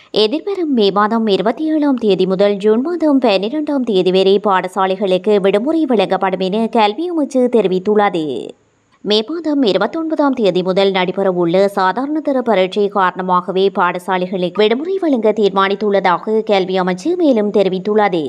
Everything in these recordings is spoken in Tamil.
எதிர்வரும் மே மாதம் இருபத்தி ஏழாம் தேதி முதல் ஜூன் மாதம் பன்னிரெண்டாம் தேதி வரை பாடசாலைகளுக்கு விடுமுறை வழங்கப்படும் என கல்வி அமைச்சு தெரிவித்துள்ளது மே மாதம் இருபத்தொன்பதாம் தேதி முதல் நடைபெறவுள்ள சாதாரண தர பரீட்சை காரணமாகவே பாடசாலைகளுக்கு விடுமுறை வழங்க தீர்மானித்துள்ளதாக கல்வி அமைச்சு மேலும் தெரிவித்துள்ளது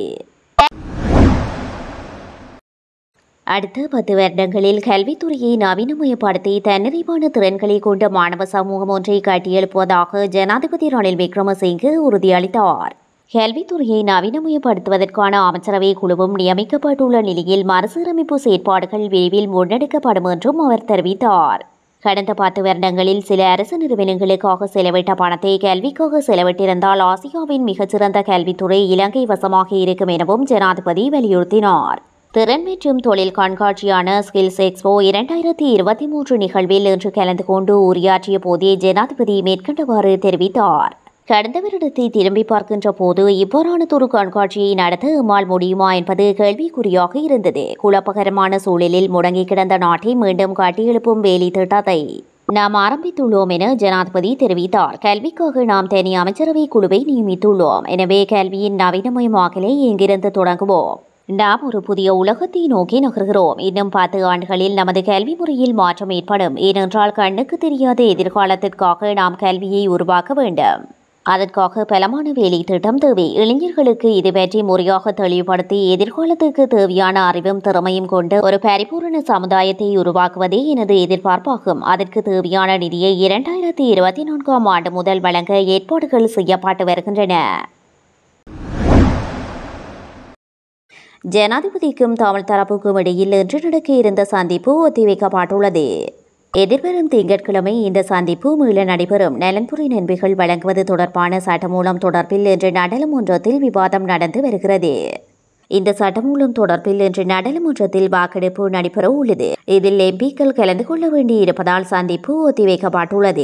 அடுத்த பத்து வருடங்களில் கல்வித்துறையை நவீனமயப்படுத்தி தன்னிறைவான திறன்களை கொண்ட மாணவ சமூகம் ஒன்றை கட்டியெழுப்புவதாக ஜனாதிபதி ரணில் விக்ரமசிங்கே உறுதியளித்தார் கல்வித்துறையை நவீனமயப்படுத்துவதற்கான அமைச்சரவை குழுவும் நியமிக்கப்பட்டுள்ள நிலையில் மறுசீரமைப்பு செயற்பாடுகள் விரைவில் முன்னெடுக்கப்படும் என்றும் அவர் தெரிவித்தார் கடந்த பத்து வருடங்களில் சில அரசு நிறுவனங்களுக்காக செலவிட்ட பணத்தை கல்விக்காக செலவிட்டிருந்தால் ஆசியாவின் மிகச்சிறந்த கல்வித்துறை இலங்கை வசமாக இருக்கும் எனவும் ஜனாதிபதி வலியுறுத்தினார் திறன் மற்றும் தொழில் கண்காட்சியான ஸ்கில்ஸ் எக்ஸ்போ இரண்டாயிரத்தி இருபத்தி மூன்று நிகழ்வில் இன்று கலந்து கொண்டு உரையாற்றிய போதே ஜனாதிபதி மேற்கண்டவாறு தெரிவித்தார் கடந்த வருடத்தை திரும்பி பார்க்கின்ற போது இவ்வாறானதொரு கண்காட்சியை நடத்த எம்மால் முடியுமா என்பது கேள்விக்குறியாக இருந்தது குழப்பகரமான சூழலில் முடங்கி கிடந்த நாட்டை மீண்டும் கட்டியெழுப்பும் வேலை திட்டத்தை நாம் ஆரம்பித்துள்ளோம் என ஜனாதிபதி தெரிவித்தார் கல்விக்காக நாம் தனி அமைச்சரவை குழுவை நியமித்துள்ளோம் எனவே கல்வியின் நவீனமயமாக்கலை இங்கிருந்து தொடங்குவோம் நாம் ஒரு புதிய உலகத்தை நோக்கி நகர்கிறோம் இன்னும் பத்து ஆண்டுகளில் நமது கல்வி முறையில் மாற்றம் ஏற்படும் ஏனென்றால் கண்ணுக்கு தெரியாத எதிர்காலத்திற்காக நாம் கல்வியை உருவாக்க வேண்டும் அதற்காக பலமான வேலை திட்டம் தேவை இளைஞர்களுக்கு இது பற்றி முறையாக தெளிவுபடுத்தி எதிர்காலத்துக்கு தேவையான அறிவும் திறமையும் கொண்டு ஒரு பரிபூரண சமுதாயத்தை உருவாக்குவதே எனது எதிர்பார்ப்பாகும் அதற்கு தேவையான நிதியை இரண்டாயிரத்தி இருபத்தி நான்காம் ஆண்டு முதல் வழங்க ஏற்பாடுகள் செய்யப்பட்டு வருகின்றன ஜனாதிபதிக்கும் தமிழ் தரப்புக்கும் இடையில் இன்று நடக்க இருந்த சந்திப்பு ஒத்திவைக்கப்பட்டுள்ளது எதிர்வரும் திங்கட்கிழமை இந்த சந்திப்பு மீள நடைபெறும் நலன்புரி நன்மைகள் வழங்குவது தொடர்பான சட்டமூலம் தொடர்பில் இன்று நாடாளுமன்றத்தில் விவாதம் நடந்து வருகிறது இந்த சட்டமூலம் தொடர்பில் இன்று நாடாளுமன்றத்தில் வாக்கெடுப்பு நடைபெற உள்ளது இதில் எம்பிக்கள் கலந்து கொள்ள வேண்டியிருப்பதால் சந்திப்பு ஒத்திவைக்கப்பட்டுள்ளது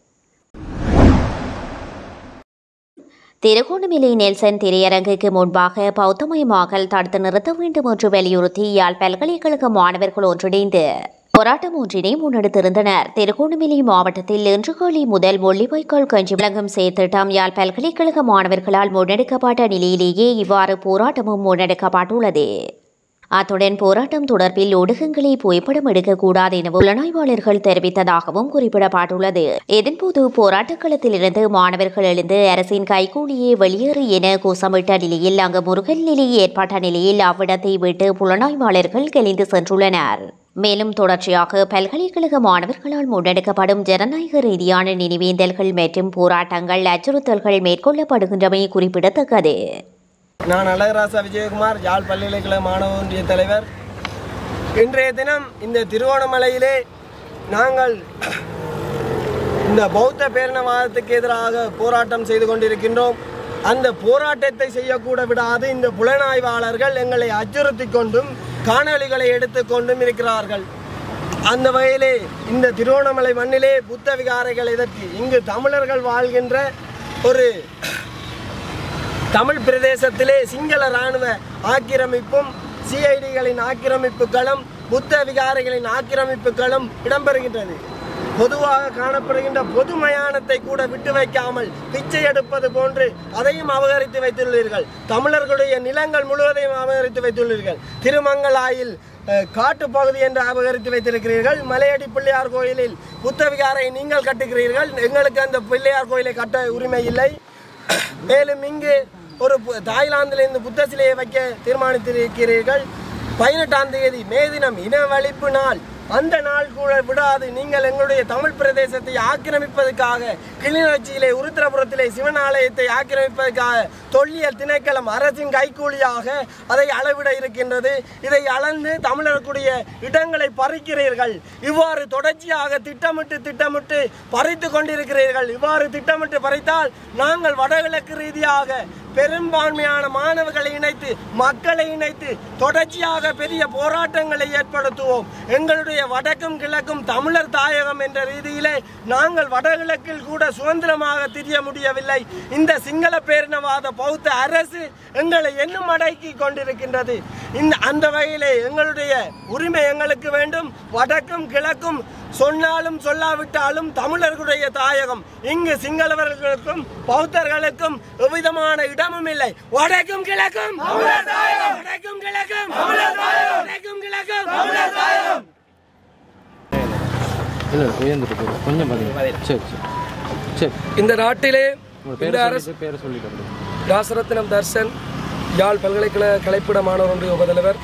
திருகோணமலை நெல்சன் திரையரங்குக்கு முன்பாக பௌத்தமயமாகல் தடுத்து நிறுத்த வேண்டும் என்று வலியுறுத்தி யாழ் பல்கலைக்கழக மாணவர்கள் ஒன்றிணைந்து போராட்டம் ஒன்றினை முன்னெடுத்திருந்தனர் திருகோணமலை மாவட்டத்தில் இன்று காலை முதல் முள்ளிவாய்க்கால் கஞ்சி வழங்கும் செயற்திட்டம் யாழ் பல்கலைக்கழக மாணவர்களால் முன்னெடுக்கப்பட்ட நிலையிலேயே இவ்வாறு போராட்டமும் முன்னெடுக்கப்பட்டுள்ளது அத்துடன் போராட்டம் தொடர்பில் ஊடகங்களை புகைப்படம் எடுக்கக்கூடாது என புலனாய்வாளர்கள் தெரிவித்ததாகவும் குறிப்பிடப்பட்டுள்ளது இதன்போது போராட்டக் களத்திலிருந்து மாணவர்கள் எழுந்து அரசின் கைகூலியே வெளியேறு என கோஷமிட்ட நிலையில் அங்கு முருகல் நிலை ஏற்பட்ட நிலையில் அவ்விடத்தை விட்டு புலனாய்வாளர்கள் கலைந்து சென்றுள்ளனர் மேலும் தொடர்ச்சியாக பல்கலைக்கழக மாணவர்களால் முன்னெடுக்கப்படும் ஜனநாயக ரீதியான நினைவேந்தல்கள் மற்றும் போராட்டங்கள் அச்சுறுத்தல்கள் மேற்கொள்ளப்படுகின்றமை குறிப்பிடத்தக்கது நான் அழகராசா விஜயகுமார் யாழ் பல்கலைக்கழக மாணவ ஒன்றிய தலைவர் இன்றைய தினம் இந்த திருவோணமலையிலே நாங்கள் இந்த பௌத்த பேரினவாதத்துக்கு எதிராக போராட்டம் செய்து கொண்டிருக்கின்றோம் அந்த போராட்டத்தை செய்யக்கூட விடாது இந்த புலனாய்வாளர்கள் எங்களை அச்சுறுத்தி கொண்டும் காணொளிகளை எடுத்துக்கொண்டும் இருக்கிறார்கள் அந்த வகையிலே இந்த திருவோணமலை மண்ணிலே புத்த விகாரைகள் எதற்கு இங்கு தமிழர்கள் வாழ்கின்ற ஒரு தமிழ் பிரதேசத்திலே சிங்கள இராணுவ ஆக்கிரமிப்பும் சிஐடிகளின் ஆக்கிரமிப்புகளும் புத்த விகாரைகளின் ஆக்கிரமிப்புகளும் இடம்பெறுகின்றது பொதுவாக காணப்படுகின்ற பொது மயானத்தை கூட விட்டு வைக்காமல் பிச்சை எடுப்பது போன்று அதையும் அபகரித்து வைத்துள்ளீர்கள் தமிழர்களுடைய நிலங்கள் முழுவதையும் அபகரித்து வைத்துள்ளீர்கள் திருமங்கலாயில் அஹ், காட்டுப்பகுதி என்று அபகரித்து வைத்திருக்கிறீர்கள் மலையடி பிள்ளையார் கோயிலில் புத்த விகாரை நீங்கள் கட்டுகிறீர்கள் எங்களுக்கு அந்த பிள்ளையார் கோயிலை கட்ட உரிமை இல்லை மேலும் இங்கு ஒரு பு- தாய்லாந்திலிருந்து புத்த சிலையை வைக்க தீர்மானித்திருக்கிறீர்கள் பதினெட்டாம் தேதி மே தினம் இனவழிப்பு நாள் அந்த நாள் கூட விடாது நீங்கள் எங்களுடைய தமிழ் பிரதேசத்தை ஆக்கிரமிப்பதற்காக கிளிநொச்சியிலே உருத்திரபுரத்திலே சிவன் ஆலயத்தை ஆக்கிரமிப்பதற்காக தொல்லியல் திணைக்களம் அரசின் கைக்கூலியாக அதை அளவிட இருக்கின்றது இதை அளந்து தமிழர்களுடைய இடங்களை பறிக்கிறீர்கள் இவ்வாறு தொடர்ச்சியாக திட்டமிட்டு திட்டமிட்டு பறித்து கொண்டிருக்கிறீர்கள் இவ்வாறு திட்டமிட்டு பறித்தால் நாங்கள் வடகிழக்கு ரீதியாக பெரும்பான்மையான மாணவர்களை இணைத்து மக்களை இணைத்து தொடர்ச்சியாக பெரிய போராட்டங்களை ஏற்படுத்துவோம் எங்களுடைய வடக்கும் கிழக்கும் தமிழர் தாயகம் என்ற ரீதியிலே நாங்கள் வடகிழக்கில் கூட சுதந்திரமாக திரிய முடியவில்லை இந்த சிங்கள பேரினவாத பௌத்த அரசு எங்களை என்னும் அடக்கி கொண்டிருக்கின்றது இந்த அந்த வகையிலே எங்களுடைய உரிமை எங்களுக்கு வேண்டும் வடக்கும் கிழக்கும் சொன்னாலும் சொல்லாவிட்டாலும் தமிழர்களுடைய தாயகம் இங்கு சிங்களவர்களுக்கும் பௌத்தர்களுக்கும் எவ்விதமான இடமும் இல்லை வடக்கும் கிழக்கும் வடக்கும் கிழக்கும் வடக்கும் கிழக்கும் இல்லை உயர்ந்துட்டு போகுது கொஞ்சம் பதில் சரி சரி சரி இந்த நாட்டிலே உங்கள் இந்த பேரை அரசு சொல்லிட்டு பேரை சொல்லிட்டு ராசரத்னம் தர்சன் யாழ் பல்கலைக்கழக கலைப்பிட மாணவர் ஒன்றிய உபதலைவர்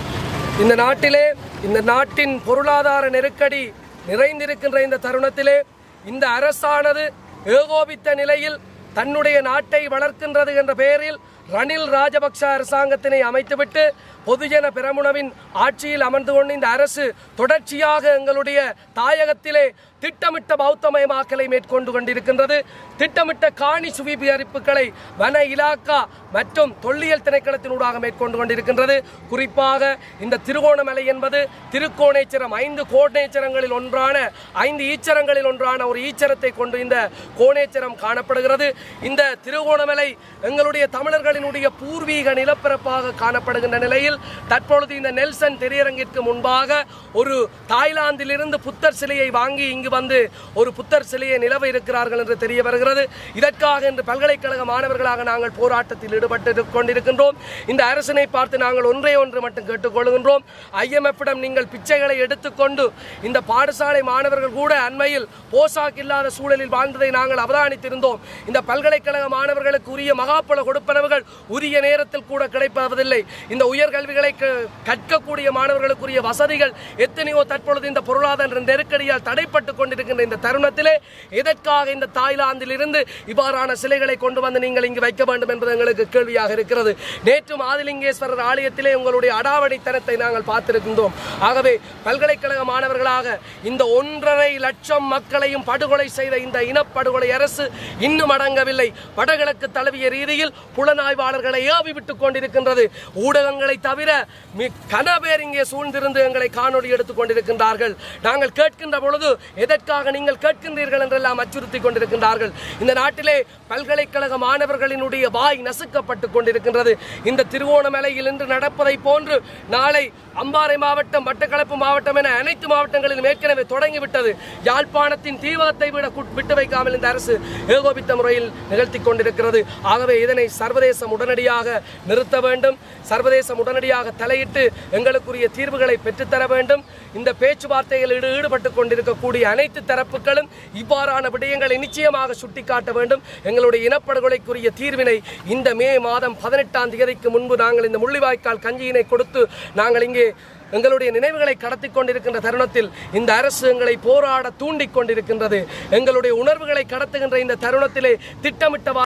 இந்த நாட்டிலே இந்த நாட்டின் பொருளாதார நெருக்கடி நிறைந்திருக்கின்ற இந்த தருணத்திலே இந்த அரசானது ஏகோபித்த நிலையில் தன்னுடைய நாட்டை வளர்க்கின்றது என்ற பெயரில் ரணில் ராஜபக்ஷ அரசாங்கத்தினை அமைத்துவிட்டு பொதுஜன பெரமுனவின் ஆட்சியில் அமர்ந்து கொண்டு இந்த அரசு தொடர்ச்சியாக எங்களுடைய தாயகத்திலே திட்டமிட்ட பௌத்தமயமாக்கலை மேற்கொண்டு கொண்டிருக்கின்றது திட்டமிட்ட காணி சுவீகரிப்புகளை வன இலாக்கா மற்றும் தொல்லியல் திணைக்களத்தினூடாக மேற்கொண்டு கொண்டிருக்கின்றது குறிப்பாக இந்த திருகோணமலை என்பது திருக்கோணேச்சரம் ஐந்து கோணேச்சரங்களில் ஒன்றான ஐந்து ஈச்சரங்களில் ஒன்றான ஒரு ஈச்சரத்தை கொண்டு இந்த கோணேச்சரம் காணப்படுகிறது இந்த திருகோணமலை எங்களுடைய தமிழர்களினுடைய பூர்வீக நிலப்பரப்பாக காணப்படுகின்ற நிலையில் தற்பொழுது இந்த நெல்சன் திரையரங்கிற்கு முன்பாக ஒரு தாய்லாந்திலிருந்து புத்தர் சிலையை வாங்கி இங்கு வந்து ஒரு புத்தர் சிலையை நிலவ இருக்கிறார்கள் என்று தெரிய வருகிறது இதற்காக இன்று பல்கலைக்கழக மாணவர்களாக நாங்கள் போராட்டத்தில் ஈடுபட்டு கொண்டிருக்கின்றோம் இந்த அரசினை பார்த்து நாங்கள் ஒன்றே ஒன்று மட்டும் கேட்டுக்கொள்கின்றோம் ஐஎம்எஃப்பிடம் நீங்கள் பிச்சைகளை எடுத்துக்கொண்டு இந்த பாடசாலை மாணவர்கள் கூட அண்மையில் போசாக் இல்லாத சூழலில் வாழ்ந்ததை நாங்கள் அவதானித்திருந்தோம் இந்த பல்கலைக்கழக மாணவர்களுக்கு உரிய மகாபல கொடுப்பனவுகள் உரிய நேரத்தில் கூட கிடைப்பதில்லை இந்த உயர்கல்விகளை க- கற்கக்கூடிய மாணவர்களுக்குரிய வசதிகள் எத்தனையோ தற்பொழுது இந்த பொருளாதார நெருக்கடியால் தடைப்பட்டு கொண்டிருக்கின்ற இந்த தருணத்திலே எதற்காக இந்த தாய்லாந்தில் இருந்து இவ்வாறான சிலைகளை கொண்டு வந்து நீங்கள் இங்கு வைக்க வேண்டும் என்பது எங்களுக்கு கேள்வியாக இருக்கிறது நேற்று மாதிலிங்கேஸ்வரர் ஆலயத்திலே உங்களுடைய அடாவடித்தனத்தை நாங்கள் பார்த்திருக்கின்றோம் ஆகவே பல்கலைக்கழக மாணவர்களாக இந்த ஒன்றரை லட்சம் மக்களையும் படுகொலை செய்த இந்த இனப்படுகொலை அரசு இன்னும் அடங்கவில்லை வடகிழக்கு தழுவிய ரீதியில் புலனாய்வாளர்களை ஏவி விட்டுக் கொண்டிருக்கின்றது ஊடகங்களை தவிர மி- கன பேர் இங்கே சூழ்ந்திருந்து எங்களை காணொளி எடுத்துக் கொண்டிருக்கின்றார்கள் நாங்கள் கேட்கின்ற பொழுது எதற்காக நீங்கள் கேட்கின்றீர்கள் என்றெல்லாம் அச்சுறுத்தி கொண்டிருக்கின்றார்கள் இந்த நாட்டிலே பல்கலைக்கழக மாணவர்களினுடைய வாய் நசுக்கப்பட்டு கொண்டிருக்கின்றது இந்த திருவோணமலையில் இன்று நடப்பதை போன்று நாளை அம்பாறை மாவட்டம் மட்டக்களப்பு மாவட்டம் என அனைத்து மாவட்டங்களிலும் ஏற்கனவே தொடங்கிவிட்டது யாழ்ப்பாணத்தின் தீவிரத்தை விட குட்- விட்டு வைக்காமல் இந்த அரசு ஏகோபித்த முறையில் நிகழ்த்தி கொண்டிருக்கிறது ஆகவே இதனை சர்வதேசம் உடனடியாக நிறுத்த வேண்டும் சர்வதேசம் உடனடியாக தலையிட்டு எங்களுக்குரிய தீர்வுகளை பெற்றுத்தர வேண்டும் இந்த பேச்சுவார்த்தைகளில் ஈடு- ஈடுபட்டுக் கொண்டிருக்கக்கூடிய அனைத்து தரப்புகளும் இவ்வாறான விடயங்களை நிச்சயமாக சுட்டிக்காட்ட வேண்டும் எங்களுடைய இனப்படுகொலைக்குரிய தீர்வினை இந்த மே மாதம் பதினெட்டாம் தேதிக்கு முன்பு நாங்கள் இந்த முள்ளிவாய்க்கால் கஞ்சியினை கொடுத்து நாங்கள் இங்கே எங்களுடைய நினைவுகளை கடத்தி கொண்டிருக்கின்ற தருணத்தில் இந்த அரசு எங்களை போராட தூண்டிக் கொண்டிருக்கின்றது எங்களுடைய உணர்வுகளை கடத்துகின்ற இந்த தருணத்திலே திட்டமிட்டவா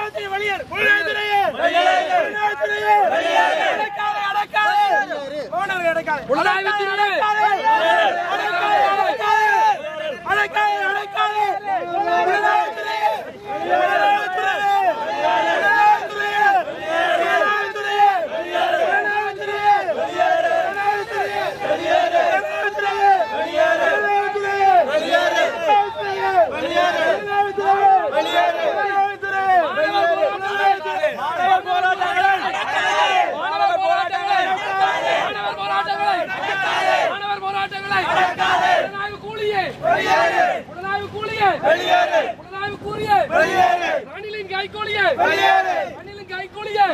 மாணவர் போராட்டங்களை புலனாய்வு கூலியே புலனாய்வு கூலியே புலனாய்வு கூலியே ரணிலின் கைகூலியே ரணிலின் கைகூலியே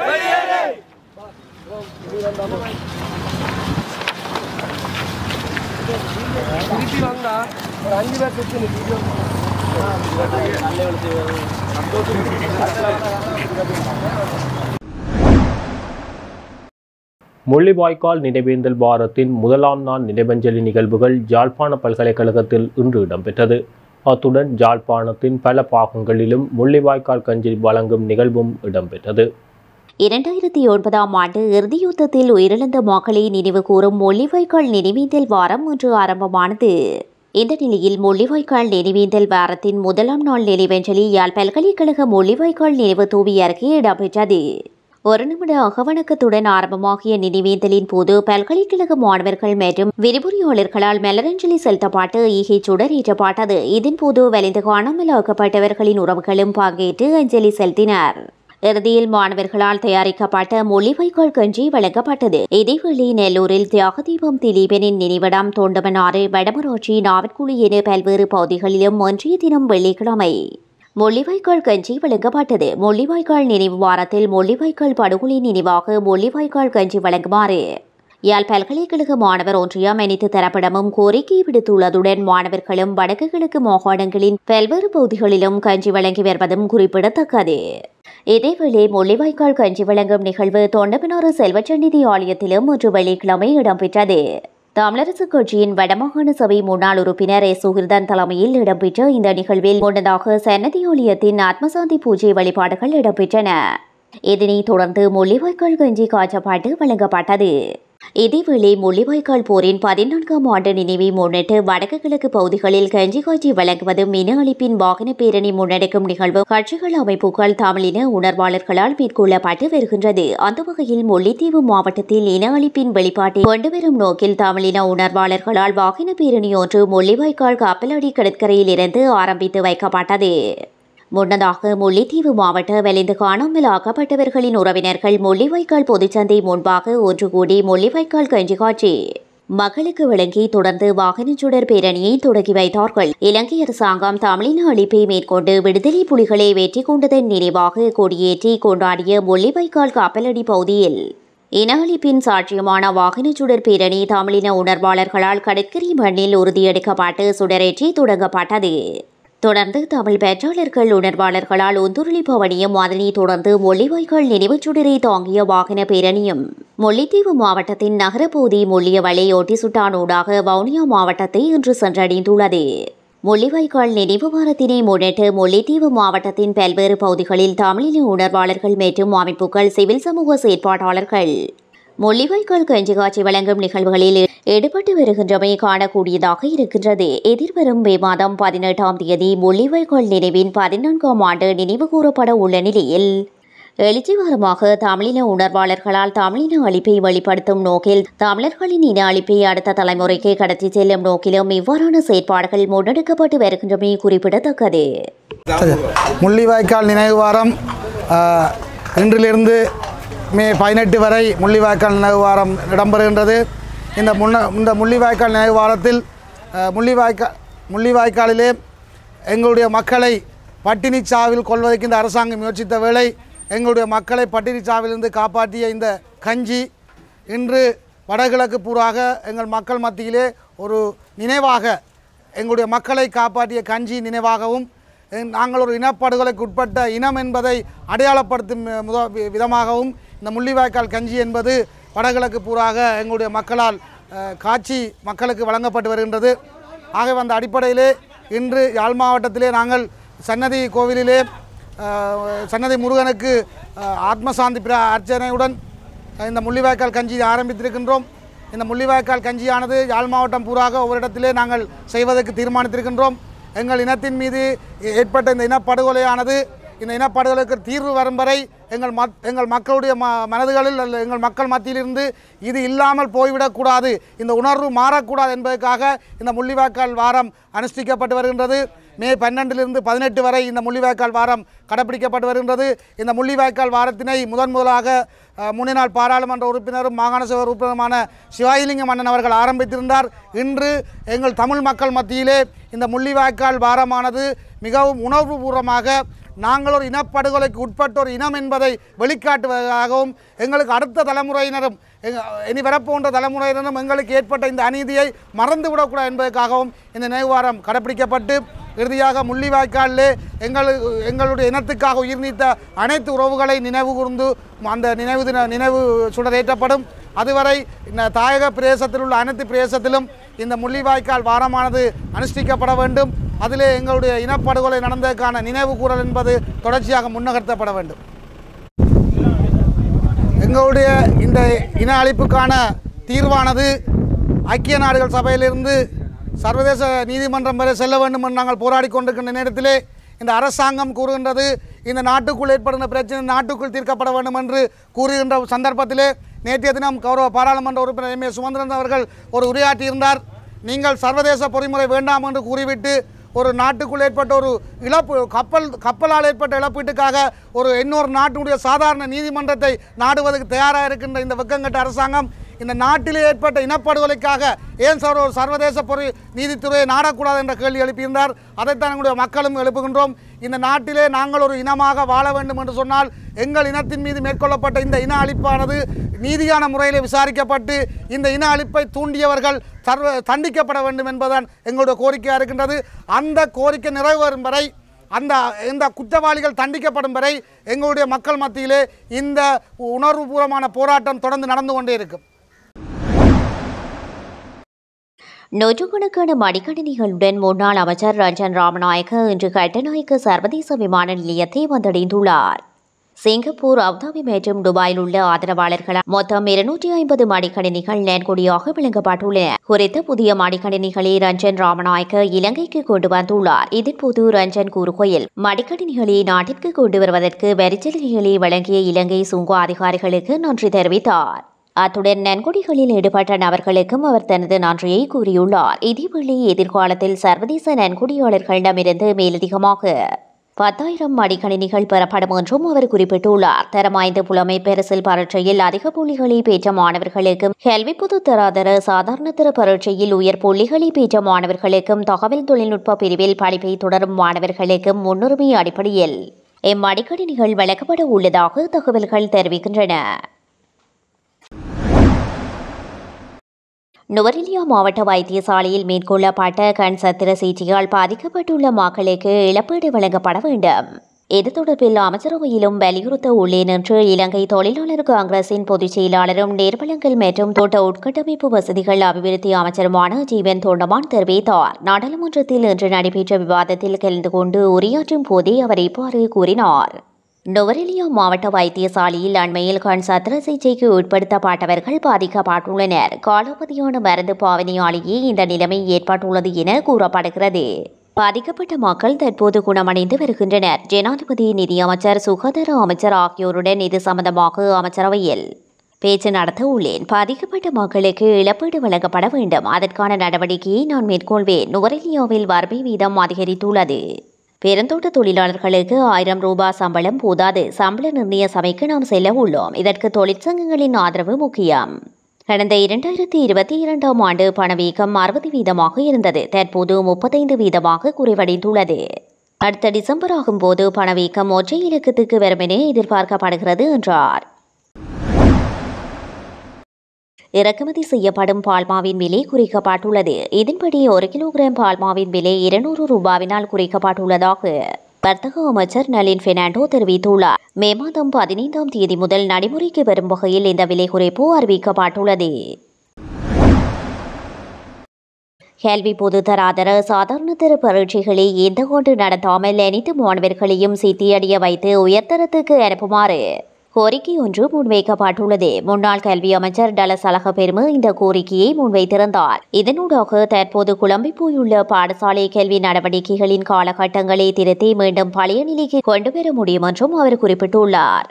திருப்பி வந்தா ஒரு அஞ்சு பேர் சுற்றி நிற்கும் முள்ளிவாய்க்கால் நினைவேந்தல் வாரத்தின் முதலாம் நாள் நினைவஞ்சலி நிகழ்வுகள் யாழ்ப்பாண பல்கலைக்கழகத்தில் இன்று இடம்பெற்றது அத்துடன் யாழ்ப்பாணத்தின் பல பாகங்களிலும் முள்ளிவாய்க்கால் கஞ்சி வழங்கும் நிகழ்வும் இடம்பெற்றது இரண்டாயிரத்தி ஒன்பதாம் ஆண்டு இறுதியுத்தத்தில் உயிரிழந்த மக்களை நினைவு கூறும் முள்ளிவாய்க்கால் நினைவேந்தல் வாரம் இன்று ஆரம்பமானது இந்த நிலையில் முள்ளிவாய்க்கால் நினைவேந்தல் வாரத்தின் முதலாம் நாள் நினைவஞ்சலி யாழ் பல்கலைக்கழக முள்ளிவாய்க்கால் நினைவு தூவி அருகே இடம்பெற்றது ஒரு நிமிட அகவணக்கத்துடன் ஆரம்பமாகிய நினைவேந்தலின் போது பல்கலைக்கழக மாணவர்கள் மற்றும் விரிவுரையாளர்களால் மலரஞ்சலி செலுத்தப்பட்டு ஈகை சுடரேற்றப்பட்டது இதன்போது வலிந்து காணாமல் ஆக்கப்பட்டவர்களின் உறவுகளும் பங்கேற்று அஞ்சலி செலுத்தினர் இறுதியில் மாணவர்களால் தயாரிக்கப்பட்ட மொழிவைக்கோள் கஞ்சி வழங்கப்பட்டது இதேவேளை நெல்லூரில் தியாகதீபம் திலீபனின் நினைவிடம் தொண்டமனாறு வடமராட்சி நாவற்குழி என பல்வேறு பகுதிகளிலும் ஒன்றிய தினம் வெள்ளிக்கிழமை முள்ளிவாய்க்கால் கஞ்சி வழங்கப்பட்டது முள்ளிவாய்க்கால் நினைவு வாரத்தில் முள்ளிவாய்க்கால் படுகொலை நினைவாக முள்ளிவாய்க்கால் கஞ்சி வழங்குமாறு யாழ் பல்கலைக்கழக மாணவர் ஒன்றியம் அனைத்து தரப்பிடமும் கோரிக்கை விடுத்துள்ளதுடன் மாணவர்களும் வடக்கு கிழக்கு மாகாணங்களின் பல்வேறு பகுதிகளிலும் கஞ்சி வழங்கி வருவதும் குறிப்பிடத்தக்கது இதேவேளை முள்ளிவாய்க்கால் கஞ்சி வழங்கும் நிகழ்வு தொண்டமனாறு செல்வச்சந்நிதி ஆலயத்திலும் இன்று வெள்ளிக்கிழமை இடம்பெற்றது தமிழரசு கட்சியின் வடமாகாண சபை முன்னாள் உறுப்பினர் எஸ் சுகிர்தன் தலைமையில் இடம்பெற்ற இந்த நிகழ்வில் முன்னதாக சன்னதி ஆலயத்தின் ஆத்மசாந்தி பூஜை வழிபாடுகள் இடம்பெற்றன இதனைத் தொடர்ந்து முள்ளிவாய்க்கால் கஞ்சி காய்ச்சப்பாட்டு வழங்கப்பட்டது இதேவேளை முள்ளிவாய்க்கால் போரின் பதினான்காம் ஆண்டு நினைவை முன்னிட்டு வடக்கு கிழக்கு பகுதிகளில் கஞ்சி காய்ச்சி வழங்குவதும் இன அழிப்பின் வாகன பேரணி முன்னெடுக்கும் நிகழ்வு கட்சிகள் அமைப்புகள் தமிழின உணர்வாளர்களால் மேற்கொள்ளப்பட்டு வருகின்றது அந்த வகையில் முல்லைத்தீவு மாவட்டத்தில் இன அழிப்பின் வெளிப்பாட்டை கொண்டுவரும் நோக்கில் தமிழின உணர்வாளர்களால் வாகன பேரணி ஒன்று முள்ளிவாய்க்கால் கப்பலடி கடற்கரையில் இருந்து ஆரம்பித்து வைக்கப்பட்டது முன்னதாக முல்லைத்தீவு மாவட்ட வலிந்து காணாமல் ஆக்கப்பட்டவர்களின் உறவினர்கள் முள்ளிவாய்க்கால் பொதுச்சந்தை முன்பாக ஒன்று கூடி முள்ளிவாய்க்கால் கஞ்சி காட்சி மக்களுக்கு வழங்கி தொடர்ந்து வாகனச்சுடர் பேரணியை தொடங்கி வைத்தார்கள் இலங்கை அரசாங்கம் தமிழின அழிப்பை மேற்கொண்டு விடுதலை புலிகளை வெற்றி கொண்டதன் நினைவாக கொடியேற்றி கொண்டாடிய முள்ளிவாய்க்கால் கப்பலடி பகுதியில் இன அழிப்பின் சாட்சியமான வாகனச்சுடர் பேரணி தமிழின உணர்வாளர்களால் கடற்கரை மண்ணில் உறுதியெடுக்கப்பட்டு சுடரேற்றி தொடங்கப்பட்டது தொடர்ந்து தமிழ் பேச்சாளர்கள் உணர்வாளர்களால் ஒந்துருளி பவனியும் அதனைத் தொடர்ந்து மொழிவாய்க்கால் நினைவுச் சுடரை தாங்கிய வாகன பேரணியும் முல்லைத்தீவு மாவட்டத்தின் நகரப்பகுதி முள்ளிய வலையோட்டி சுட்டானூடாக வவுனியா மாவட்டத்தை இன்று சென்றடைந்துள்ளது முள்ளிவாய்க்கால் நினைவு வாரத்தினை முன்னிட்டு முல்லைத்தீவு மாவட்டத்தின் பல்வேறு பகுதிகளில் தமிழின உணர்வாளர்கள் மற்றும் அமைப்புகள் சிவில் சமூக செயற்பாட்டாளர்கள் முள்ளிவாய்க்கால் கஞ்சி காட்சி வழங்கும் நிகழ்வுகளில் ஈடுபட்டு வருகின்றமை காணக்கூடியதாக இருக்கின்றது எதிர்வரும் மே மாதம் பதினெட்டாம் தேதி முள்ளிவாய்க்கால் நினைவின் பதினான்காம் ஆண்டு நினைவு கூறப்பட உள்ள நிலையில் எழுச்சிகரமாக தமிழின உணர்வாளர்களால் தமிழின அழிப்பை வெளிப்படுத்தும் நோக்கில் தமிழர்களின் இன அழிப்பை அடுத்த தலைமுறைக்கு கடத்தி செல்லும் நோக்கிலும் இவ்வாறான செயற்பாடுகள் முன்னெடுக்கப்பட்டு வருகின்றமை குறிப்பிடத்தக்கது முள்ளிவாய்க்கால் நினைவு வாரம் ஆ, இன்றிலிருந்து மே பதினெட்டு வரை முள்ளிவாய்க்கால் நினைவு வாரம் இடம்பெறுகின்றது இந்த முன்ன இந்த முள்ளிவாய்க்கால் நினைவு வாரத்தில் ஆ, முள்ளிவாய்க்கால் முள்ளிவாய்க்காலிலே எங்களுடைய மக்களை பட்டினி சாவில் கொள்வதற்கு இந்த அரசாங்கம் முயற்சித்த வேளை எங்களுடைய மக்களை பட்டினி சாவிலிருந்து காப்பாற்றிய இந்த கஞ்சி இன்று வடகிழக்கு பூராக எங்கள் மக்கள் மத்தியிலே ஒரு நினைவாக எங்களுடைய மக்களை காப்பாற்றிய கஞ்சி நினைவாகவும் எங்- நாங்கள் ஒரு இனப்படுகொலைக்கு உட்பட்ட இனம் என்பதை அடையாளப்படுத்தும் அஹ், முத வி- விதமாகவும் இந்த முள்ளிவாய்க்கால் கஞ்சி என்பது வடகிழக்கு பூராக எங்களுடைய மக்களால் அஹ், காட்சி மக்களுக்கு வழங்கப்பட்டு வருகின்றது ஆகவே அந்த அடிப்படையிலே இன்று யாழ் மாவட்டத்திலே நாங்கள் சன்னதி கோவிலிலே அஹ், சன்னதி முருகனுக்கு அஹ், ஆத்மசாந்தி பிர அர்ச்சனையுடன் இந்த முள்ளிவாய்க்கால் கஞ்சி ஆரம்பித்திருக்கின்றோம் இந்த முள்ளிவாய்க்கால் கஞ்சியானது யாழ் மாவட்டம் பூராக ஒவ்வொரு இடத்திலே நாங்கள் செய்வதற்கு தீர்மானித்திருக்கின்றோம் எங்கள் இனத்தின் மீது ஏ- ஏற்பட்ட இந்த இனப்படுகொலையானது இந்த இனப்படுகொலைக்கு தீர்வு வரும் வரை எங்கள் மத் எங்கள் மக்களுடைய ம மனதுகளில் அல்ல எங்கள் மக்கள் மத்தியிலிருந்து இது இல்லாமல் போய்விடக்கூடாது இந்த உணர்வு மாறக்கூடாது என்பதற்காக இந்த முள்ளிவாய்க்கால் வாரம் அனுஷ்டிக்கப்பட்டு வருகின்றது மே பன்னெண்டிலிருந்து பதினெட்டு வரை இந்த முள்ளிவாய்க்கால் வாரம் கடைப்பிடிக்கப்பட்டு வருகின்றது இந்த முள்ளிவாய்க்கால் வாரத்தினை முதன் முதலாக அஹ், முன்னாள் பாராளுமன்ற உறுப்பினரும் மாகாண சபை உறுப்பினருமான சிவாயிலிங்கம் அண்ணன் அவர்கள் ஆரம்பித்திருந்தார் இன்று எங்கள் தமிழ் மக்கள் மத்தியிலே இந்த முள்ளிவாய்க்கால் வாரமானது மிகவும் உணர்வுபூர்வமாக நாங்கள் ஒரு இனப்படுகொலைக்கு உட்பட்ட ஒரு இனம் என்பதை வெளிக்காட்டுவதாகவும் எங்களுக்கு அடுத்த தலைமுறையினரும் எங்க- இனி வரப்போன்ற தலைமுறையினரும் எங்களுக்கு ஏற்பட்ட இந்த அநீதியை மறந்து விடக்கூடாது என்பதற்காகவும் இந்த நினைவாரம் கடைப்பிடிக்கப்பட்டு இறுதியாக முள்ளிவாய்க்காலிலே எங்கள் எங்களுடைய இனத்துக்காக உயிர் நீத்த அனைத்து உறவுகளை நினைவு கூர்ந்து அந்த நினைவு தின நினைவு சுடரேற்றப்படும் அதுவரை இந்த தாயக பிரதேசத்தில் உள்ள அனைத்து பிரதேசத்திலும் இந்த முள்ளிவாய்க்கால் வாரமானது அனுஷ்டிக்கப்பட வேண்டும் அதிலே எங்களுடைய இனப்படுகொலை நடந்ததற்கான நினைவு கூறல் என்பது தொடர்ச்சியாக முன்னகர்த்தப்பட வேண்டும் எங்களுடைய இந்த இன அழிப்புக்கான தீர்வானது ஐக்கிய நாடுகள் சபையிலிருந்து சர்வதேச நீதிமன்றம் வரை செல்ல வேண்டும் என்று நாங்கள் போராடி கொண்டிருக்கின்ற நேரத்திலே இந்த அரசாங்கம் கூறுகின்றது இந்த நாட்டுக்குள் ஏற்படுகின்ற பிரச்சனை நாட்டுக்குள் தீர்க்கப்பட வேண்டும் என்று கூறுகின்ற சந்தர்ப்பத்திலே நேற்றைய தினம் கௌரவ பாராளுமன்ற உறுப்பினர் எம் ஏ சுமந்திரன் அவர்கள் ஒரு உரையாற்றியிருந்தார் நீங்கள் சர்வதேச பொறிமுறை வேண்டாம் என்று கூறிவிட்டு ஒரு நாட்டுக்குள் ஏற்பட்ட ஒரு இழப்பு கப்பல் கப்பலால் ஏற்பட்ட இழப்பீட்டுக்காக ஒரு இன்னொரு நாட்டினுடைய சாதாரண நீதிமன்றத்தை நாடுவதற்கு தயாராக இருக்கின்ற இந்த வெக்கங்கட்ட அரசாங்கம் இந்த நாட்டிலே ஏற்பட்ட இனப்படுகொலைக்காக ஏன் சார் ஒரு சர்வதேச பொறி நீதித்துறையை நாடக்கூடாது என்ற கேள்வி எழுப்பியிருந்தார் அதைத்தான் எங்களுடைய மக்களும் எழுப்புகின்றோம் இந்த நாட்டிலே நாங்கள் ஒரு இனமாக வாழ வேண்டும் என்று சொன்னால் எங்கள் இனத்தின் மீது மேற்கொள்ளப்பட்ட இந்த இன அழிப்பானது நீதியான முறையில் விசாரிக்கப்பட்டு இந்த இன அழிப்பை தூண்டியவர்கள் சர்வ தண்டிக்கப்பட வேண்டும் என்பதுதான் எங்களுடைய கோரிக்கையாக இருக்கின்றது அந்த கோரிக்கை நிறைவேறும் வரை அந்த இந்த குற்றவாளிகள் தண்டிக்கப்படும் வரை எங்களுடைய மக்கள் மத்தியிலே இந்த உணர்வுபூர்வமான போராட்டம் தொடர்ந்து நடந்து கொண்டே இருக்கும் நூற்றுக்கணக்கான மடிக்கணினிகளுடன் முன்னாள் அமைச்சர் ரஞ்சன் ராமநாயக்க இன்று கட்டநாயக்க சர்வதேச விமான நிலையத்தை வந்தடைந்துள்ளார் சிங்கப்பூர் அபுதாபி மற்றும் துபாயில் உள்ள ஆதரவாளர்களால் மொத்தம் இருநூற்றி ஐம்பது மடிக்கணினிகள் நன்கொடியாக வழங்கப்பட்டுள்ளன குறித்த புதிய மடிக்கணினிகளை ரஞ்சன் ராமநாயக்க இலங்கைக்கு கொண்டு வந்துள்ளார் இதன்போது ரஞ்சன் கூறுகையில் மடிக்கணினிகளை நாட்டிற்கு கொண்டு வருவதற்கு வரிச்சலுகைகளை வழங்கிய இலங்கை சுங்க அதிகாரிகளுக்கு நன்றி தெரிவித்தார் அத்துடன் நன்கொடிகளில் ஈடுபட்ட நபர்களுக்கும் அவர் தனது நன்றியை கூறியுள்ளார் இதேவேளை எதிர்காலத்தில் சர்வதேச நன்கொடியாளர்களிடமிருந்து மேலதிகமாக பத்தாயிரம் மடிக்கணினிகள் பெறப்படும் என்றும் அவர் குறிப்பிட்டுள்ளார் தரமாய்ந்த புலமை பரிசில் பரீட்சையில் அதிக புள்ளிகளை பெற்ற மாணவர்களுக்கும் கல்வி பொது தராதர சாதாரண தர பரீட்சையில் உயர் புள்ளிகளை பெற்ற மாணவர்களுக்கும் தகவல் தொழில்நுட்ப பிரிவில் படிப்பை தொடரும் மாணவர்களுக்கும் முன்னுரிமை அடிப்படையில் இம்மடிக்கணினிகள் வழங்கப்பட உள்ளதாக தகவல்கள் தெரிவிக்கின்றன நுவரெலியா மாவட்ட வைத்தியசாலையில் மேற்கொள்ளப்பட்ட கண் சத்திர சிகிச்சையால் பாதிக்கப்பட்டுள்ள மக்களுக்கு இழப்பீடு வழங்கப்பட வேண்டும் இது தொடர்பில் அமைச்சரவையிலும் வலியுறுத்த உள்ளேன் என்று இலங்கை தொழிலாளர் காங்கிரசின் பொதுச் செயலாளரும் நீர்வளங்கள் மற்றும் தோட்ட உட்கட்டமைப்பு வசதிகள் அபிவிருத்தி அமைச்சருமான ஜீவன் தொண்டமான் தெரிவித்தார் நாடாளுமன்றத்தில் இன்று நடைபெற்ற விவாதத்தில் கலந்து கொண்டு உரையாற்றும் போதே அவர் இவ்வாறு கூறினார் நுவரெலியா மாவட்ட வைத்தியசாலையில் அண்மையில் கண் சத்திர சிகிச்சைக்கு உட்படுத்தப்பட்டவர்கள் பாதிக்கப்பட்டுள்ளனர் காலாவதியான மருந்து பாவனையாலேயே இந்த நிலைமை ஏற்பட்டுள்ளது என கூறப்படுகிறது பாதிக்கப்பட்ட மக்கள் தற்போது குணமடைந்து வருகின்றனர் ஜனாதிபதி நிதியமைச்சர் சுகாதார அமைச்சர் ஆகியோருடன் இது சம்பந்தமாக அமைச்சரவையில் பேச்சு நடத்த உள்ளேன் பாதிக்கப்பட்ட மக்களுக்கு இழப்பீடு வழங்கப்பட வேண்டும் அதற்கான நடவடிக்கையை நான் மேற்கொள்வேன் நுவரெலியாவில் வறுமை வீதம் அதிகரித்துள்ளது பெருந்தோட்ட தொழிலாளர்களுக்கு ஆயிரம் ரூபாய் சம்பளம் போதாது சம்பள நிர்ணய சபைக்கு நாம் செல்ல உள்ளோம் இதற்கு தொழிற்சங்கங்களின் ஆதரவு முக்கியம் கடந்த இரண்டாயிரத்தி இருபத்தி இரண்டாம் ஆண்டு பணவீக்கம் அறுபது வீதமாக இருந்தது தற்போது முப்பத்தைந்து வீதமாக குறைவடைந்துள்ளது அடுத்த டிசம்பர் ஆகும்போது பணவீக்கம் ஒற்றை இலக்கத்துக்கு வரும் என எதிர்பார்க்கப்படுகிறது என்றார் இறக்குமதி செய்யப்படும் பால்மாவின் விலை குறைக்கப்பட்டுள்ளது இதன்படி ஒரு கிலோகிராம் பால்மாவின் விலை இருநூறு ரூபாவினால் குறைக்கப்பட்டுள்ளதாக வர்த்தக அமைச்சர் நளின் பெர்னாண்டோ தெரிவித்துள்ளார் மே மாதம் பதினைந்தாம் தேதி முதல் நடைமுறைக்கு வரும் வகையில் இந்த விலை குறைப்பு அறிவிக்கப்பட்டுள்ளது கல்வி பொதுத்தராதர சாதாரண தர பரீட்சைகளை எந்த கொண்டு நடத்தாமல் அனைத்து மாணவர்களையும் சித்தியடைய வைத்து உயர்தரத்துக்கு அனுப்புமாறு கோரிக்கை ஒன்று முன்வைக்கப்பட்டுள்ளது முன்னாள் கல்வி அமைச்சர் டலஸ் அழகப்பெருமு இந்த கோரிக்கையை முன்வைத்திருந்தார் இதனூடாக தற்போது குழம்பி போயுள்ள பாடசாலை கல்வி நடவடிக்கைகளின் காலகட்டங்களை திருத்தி மீண்டும் பழைய நிலைக்கு கொண்டுவர முடியும் என்றும் அவர் குறிப்பிட்டுள்ளார்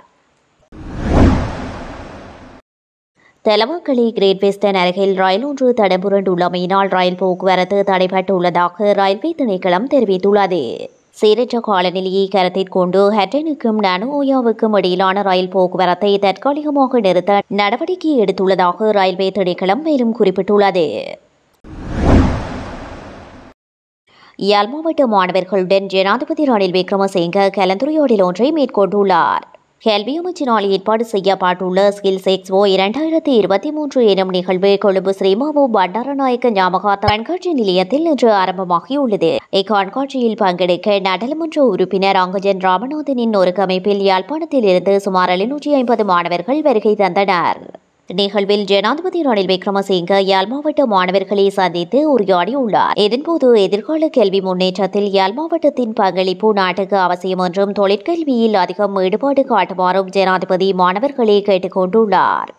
தெலவாக்கலை கிரேட் வெஸ்டர்ன் அருகில் ரயில் ஒன்று தடம்புரண்டுள்ளமையினால் ரயில் போக்குவரத்து தடைபட்டுள்ளதாக ரயில்வே திணைக்களம் தெரிவித்துள்ளது சீரற்ற காலநிலையை கருத்தில் கொண்டு ஹட்டனுக்கும் நனோயாவுக்கும் இடையிலான ரயில் போக்குவரத்தை தற்காலிகமாக நிறுத்த நடவடிக்கை எடுத்துள்ளதாக ரயில்வே திணைக்களம் மேலும் குறிப்பிட்டுள்ளது யாழ் மாவட்ட மாணவர்களுடன் ஜனாதிபதி ரணில் விக்ரமசிங்க கலந்துரையாடல் ஒன்றை மேற்கொண்டுள்ளார் கல்வி அமைச்சினால் ஏற்பாடு செய்யப்பட்டுள்ள ஸ்கில்ஸ் எக்ஸ்போ இரண்டாயிரத்தி இருபத்தி மூன்று எனும் நிகழ்வு கொழும்பு ஸ்ரீமாவு பண்டாரநாயக்க ஞாபகார்த்த கண்காட்சி நிலையத்தில் இன்று ஆரம்பமாகியுள்ளது இக்கண்காட்சியில் பங்கெடுக்க நாடாளுமன்ற உறுப்பினர் அங்கஜன் ராமநாதனின் ஒரு அமைப்பில் யாழ்ப்பாணத்தில் இருந்து சுமார் எழுநூற்றி ஐம்பது மாணவர்கள் வருகை தந்தனர் நிகழ்வில் ஜனாதிபதி ரணில் விக்ரமசிங்க யாழ் மாவட்ட மாணவர்களை சந்தித்து உரையாடியுள்ளார் இதன்போது எதிர்கால கல்வி முன்னேற்றத்தில் யாழ் மாவட்டத்தின் பங்களிப்பு நாட்டுக்கு அவசியம் என்றும் தொழிற்கல்வியில் அதிகம் ஈடுபாடு காட்டுமாறும் ஜனாதிபதி மாணவர்களை கேட்டுக்கொண்டுள்ளார்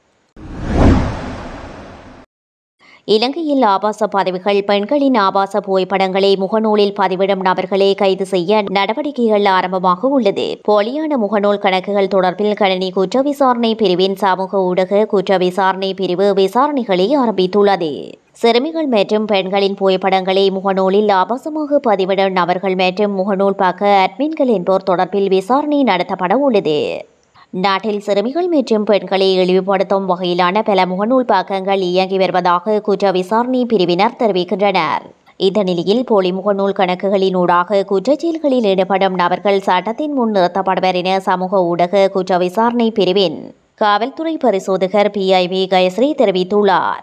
இலங்கையில் ஆபாச பதவிகள் பெண்களின் ஆபாச புகைப்படங்களை முகநூலில் பதிவிடும் நபர்களை கைது செய்ய நடவடிக்கைகள் ஆரம்பமாக உள்ளது போலியான முகநூல் கணக்குகள் தொடர்பில் கணினி குற்ற விசாரணை பிரிவின் சமூக ஊடக குற்ற விசாரணை பிரிவு விசாரணைகளை ஆரம்பித்துள்ளது சிறுமிகள் மற்றும் பெண்களின் புகைப்படங்களை முகநூலில் ஆபாசமாக பதிவிடும் நபர்கள் மற்றும் முகநூல் பக்க அட்மின்கள் என்போர் தொடர்பில் விசாரணை நடத்தப்பட உள்ளது நாட்டில் சிறுமிகள் மற்றும் பெண்களை இழிவுபடுத்தும் வகையிலான பல முகநூல் பக்கங்கள் இயங்கி வருவதாக குற்ற விசாரணை பிரிவினர் தெரிவிக்கின்றனர் இந்த நிலையில் போலி முகநூல் கணக்குகளினூடாக குற்றச்செயல்களில் ஈடுபடும் நபர்கள் சட்டத்தின் முன் நிறுத்தப்படுவர் என சமூக ஊடக குற்ற விசாரணை பிரிவின் காவல்துறை பரிசோதகர் பிஐவி கயஸ்ரீ தெரிவித்துள்ளார்